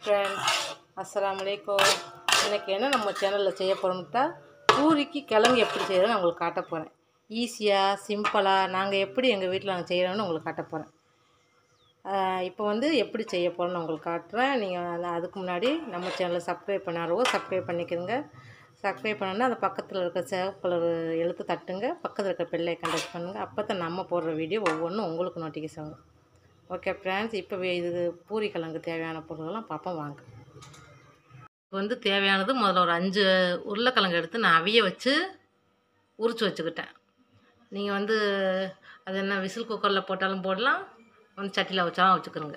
friends அஸ்ஸலாமு அலைக்கும் இன்றைக்கி என்ன நம்ம சேனலில் செய்ய போகிறோம்ட்டா பூரிக்கு கிழங்கு எப்படி செய்யறதுன்னு நான் உங்களுக்கு காட்ட போகிறேன் ஈஸியாக சிம்பிளாக நாங்கள் எப்படி எங்கள் வீட்டில் நாங்கள் செய்கிறோம்னு உங்களுக்கு காட்ட போகிறேன் இப்போ வந்து எப்படி செய்ய போகிறோன்னு உங்களுக்கு காட்டுறேன் நீங்கள் அதுக்கு முன்னாடி நம்ம சேனலை சப்ஸ்கிரைப் பண்ணாரவோ சப்ஸ்கிரைப் பண்ணிக்கிறங்க சப்ஸ்கிரைப் பண்ணோன்னா அந்த பக்கத்தில் இருக்க சிவப்பு கலர் எழுத்து தட்டுங்க பக்கத்தில் இருக்க பெல்லை கண்டக்ட் பண்ணுங்கள் அப்போ தான் நம்ம போடுற வீடியோ ஒவ்வொன்றும் உங்களுக்கு நோட்டிஃபிகேஷன் வரும் ஓகே ஃப்ரெண்ட்ஸ் இப்போ இது பூரி கிழங்கு தேவையான பொருள்கள்லாம் பார்ப்போம் வாங்க இப்போ வந்து தேவையானது முதல்ல ஒரு அஞ்சு உருளைக்கிழங்கு எடுத்து நான் அவிய வச்சு உரிச்சு வச்சுக்கிட்டேன் நீங்கள் வந்து அது என்ன விசில் குக்கரில் போட்டாலும் போடலாம் வந்து சட்டியில் வச்சாலும் வச்சுக்கிறோங்க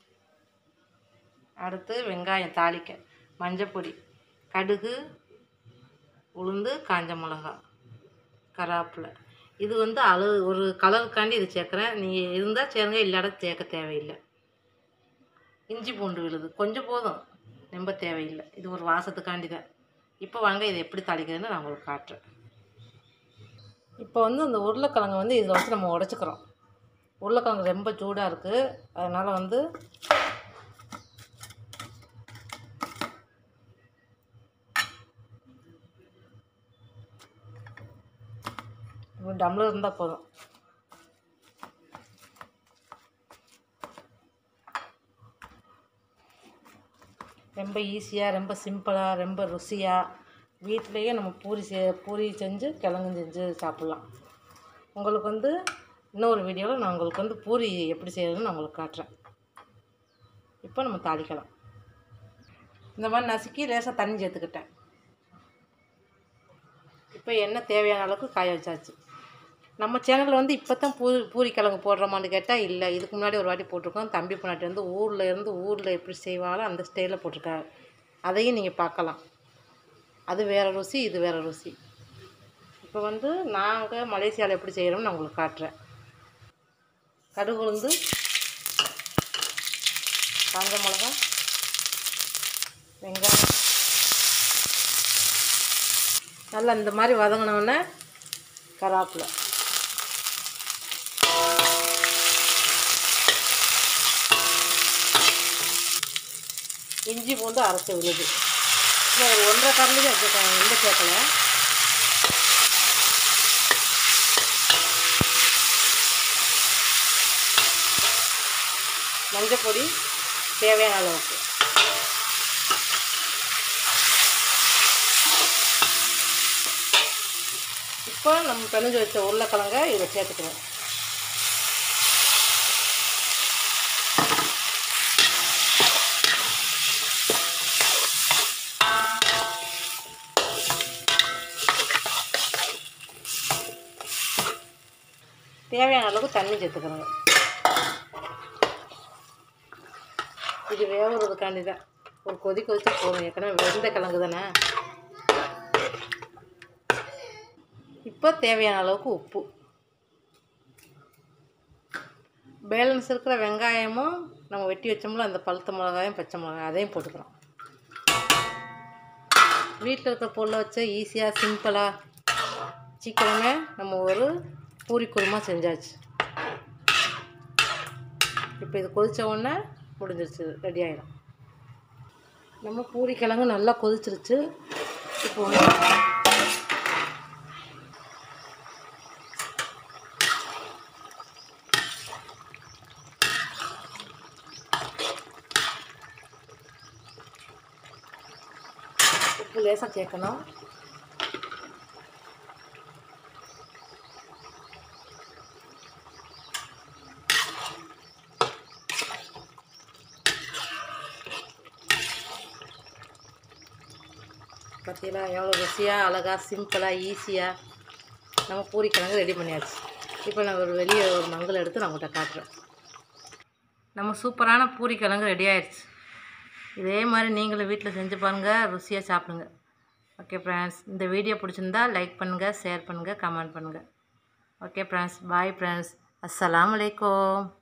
அடுத்து வெங்காயம் தாளிக்க மஞ்சப்பொடி கடுகு உளுந்து காஞ்ச மிளகா கராப்பில் இது வந்து அளவு ஒரு கலருக்காண்டி இது சேர்க்குறேன் நீங்கள் இருந்தால் சேருங்க இல்லாத சேர்க்க தேவையில்லை இஞ்சி பூண்டு விழுது கொஞ்சம் போதும் ரொம்ப தேவையில்லை இது ஒரு வாசத்துக்காண்டி தான் இப்போ வாங்க இதை எப்படி தாளிக்கிறதுன்னு நான் உங்களுக்கு காட்டுறேன் இப்போ வந்து அந்த உருளைக்கிழங்கு வந்து இதில் வச்சு நம்ம உடச்சிக்கிறோம் உருளைக்கிழங்கு ரொம்ப சூடாக இருக்குது அதனால் வந்து ஒரு டம்ளர் இருந்தால் போதும் ரொம்ப ஈஸியாக ரொம்ப சிம்பிளாக ரொம்ப ருசியாக வீட்டிலையே நம்ம பூரி செ பூரி செஞ்சு கிழங்கு செஞ்சு சாப்பிட்லாம் உங்களுக்கு வந்து இன்னொரு வீடியோவில் நான் உங்களுக்கு வந்து பூரி எப்படி செய்யறதுன்னு நான் உங்களுக்கு காட்டுறேன் இப்போ நம்ம தாளிக்கலாம் இந்த மாதிரி நசுக்கி லேசாக தண்ணி சேர்த்துக்கிட்டேன் இப்போ எண்ணெய் தேவையான அளவுக்கு காய வச்சாச்சு நம்ம சேனலில் வந்து இப்போ தான் பூ பூரி கிழங்கு போடுறோமான்னு கேட்டால் இல்லை இதுக்கு முன்னாடி ஒரு வாட்டி போட்டிருக்கோம் தம்பி பொண்ணாட்டி வந்து ஊரில் இருந்து ஊரில் எப்படி செய்வாங்களோ அந்த ஸ்டைலில் போட்டிருக்காரு அதையும் நீங்கள் பார்க்கலாம் அது வேறு ருசி இது வேறு ருசி இப்போ வந்து நாங்கள் மலேசியாவில் எப்படி செய்கிறோம்னு நான் உங்களுக்கு காட்டுறேன் கடுகு உளுந்து காஞ்ச மிளகா வெங்காயம் நல்லா இந்த மாதிரி வதங்கினோடனே கராப்பில் இஞ்சி பூண்டு அரைச்சி விழுது இல்லை ஒரு ஒன்றரை கரண்டி தான் வச்சுருக்கேன் எந்த சேர்க்கல மஞ்சள் பொடி தேவையான அளவுக்கு இப்போ நம்ம பிணைஞ்சு வச்ச உருளைக்கிழங்க இதை சேர்த்துக்கணும் தேவையான அளவுக்கு தண்ணி சேர்த்துக்கணுங்க இது வேவுறதுக்காண்டி தான் ஒரு கொதி கொதிச்சா போதும் ஏற்கனவே வெந்த கிழங்கு தானே இப்போ தேவையான அளவுக்கு உப்பு பேலன்ஸ் இருக்கிற வெங்காயமும் நம்ம வெட்டி வச்சோம்ல அந்த பழுத்த மிளகாயும் பச்சை மிளகாயும் அதையும் போட்டுக்கிறோம் வீட்டில் இருக்கிற பொருளை வச்சு ஈஸியாக சிம்பிளாக சீக்கிரமே நம்ம ஒரு பூரி குருமா செஞ்சாச்சு இப்போ இது கொதித்த உடனே முடிஞ்சிருச்சு ரெடி ஆகிடும் நம்ம பூரி கிழங்கு நல்லா கொதிச்சிருச்சு இப்போ வந்து உப்பு லேசாக சேர்க்கணும் பார்த்தீங்களா எவ்வளோ ருசியாக அழகாக சிம்பிளாக ஈஸியாக நம்ம பூரி கிழங்கு ரெடி பண்ணியாச்சு இப்போ நான் ஒரு வெளியே ஒரு மங்கள் எடுத்து நான் உங்கள்கிட்ட காட்டுறேன் நம்ம சூப்பரான பூரி கிழங்கு ரெடி ஆயிடுச்சு இதே மாதிரி நீங்களும் வீட்டில் செஞ்சு பாருங்கள் ருசியாக சாப்பிடுங்க ஓகே ஃப்ரெண்ட்ஸ் இந்த வீடியோ பிடிச்சிருந்தா லைக் பண்ணுங்கள் ஷேர் பண்ணுங்கள் கமெண்ட் பண்ணுங்கள் ஓகே ஃப்ரெண்ட்ஸ் பாய் ஃப்ரெண்ட்ஸ் அஸ்ஸலாமு அலைக்கும்